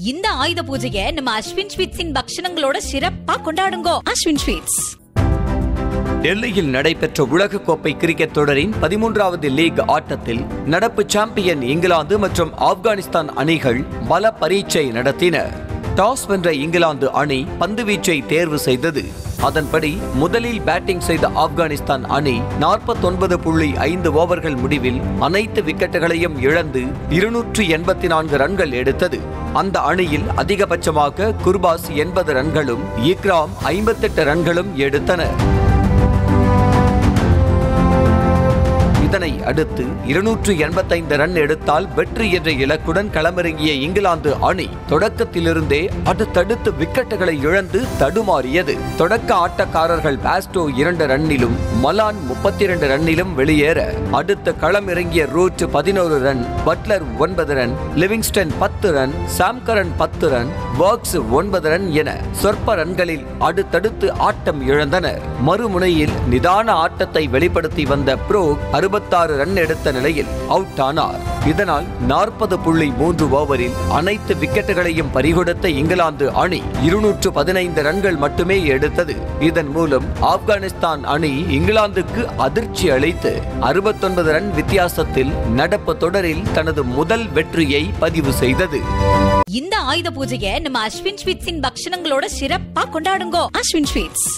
இந்த ஆயுத பூஜையை நம்ம அஸ்வின் ஸ்வீட்ஸின் பக்ஷணங்களோட சிறப்பா கொண்டாடுங்கோ அஸ்வின் ஸ்வீட்ஸ் டெல்லியில் நடைபெற்ற உலகக்கோப்பை கிரிக்கெட் தொடரின் பதிமூன்றாவது லீக் ஆட்டத்தில் நடப்பு சாம்பியன் இங்கிலாந்து மற்றும் ஆப்கானிஸ்தான் அணிகள் பல பரீட்சை நடத்தின டாஸ் வென்ற இங்கிலாந்து அணி பந்துவீச்சை தேர்வு செய்தது அதன்படி முதலில் பேட்டிங் செய்த ஆப்கானிஸ்தான் அணி நாற்பத்தொன்பது புள்ளி ஐந்து ஓவர்கள் முடிவில் அனைத்து விக்கெட்டுகளையும் இழந்து இருநூற்று எண்பத்தி நான்கு ரன்கள் எடுத்தது அந்த அணியில் அதிகபட்சமாக குர்பாஸ் எண்பது ரன்களும் இக்ராம் ஐம்பத்தெட்டு ரன்களும் எடுத்தனர் இதனை அடுத்து இருநூற்று எண்பத்தைந்து ரன் எடுத்தால் வெற்றி என்ற இலக்குடன் களமிறங்கிய இங்கிலாந்து அணி தொடக்கத்திலிருந்தே அடுத்தடுத்து விக்கெட்டுகளை இழந்து தடுமாறியது தொடக்க ஆட்டக்காரர்கள் பாஸ்டோ இரண்டு ரன்னிலும் மலான் முப்பத்தி இரண்டு ரன்னிலும் வெளியேற அடுத்த களமிறங்கிய ரூட் பதினோரு ரன் பட்லர் ஒன்பது ரன் லிவிங்ஸ்டன் பத்து ரன் சாம்கரன் பத்து ரன் பர்க்ஸ் ஒன்பது ரன் என சொற்ப ரன்களில் அடுத்தடுத்து ஆட்டம் இழந்தனர் மறுமுனையில் நிதான ஆட்டத்தை வெளிப்படுத்தி வந்த ப்ரோ அறுபத்தாறு ரன் எடுத்த நிலையில் அவுட் ஆனார் இதனால் நாற்பது புள்ளி மூன்று ஓவரில் அனைத்து விக்கெட்டுகளையும் பறிகொடுத்த இங்கிலாந்து அணி இருநூற்று பதினைந்து ரன்கள் மட்டுமே எடுத்தது இதன் மூலம் ஆப்கானிஸ்தான் அணி இங்கிலாந்துக்கு அதிர்ச்சி அளித்து அறுபத்தொன்பது ரன் வித்தியாசத்தில் நடப்பு தொடரில் தனது முதல் வெற்றியை பதிவு செய்தது இந்த ஆயுத பூஜையை நம்ம அஸ்வின் ஸ்வீட்ஸின் பக்ஷணங்களோட சிறப்பா கொண்டாடுங்கோ அஸ்வின் ஸ்வீட்ஸ்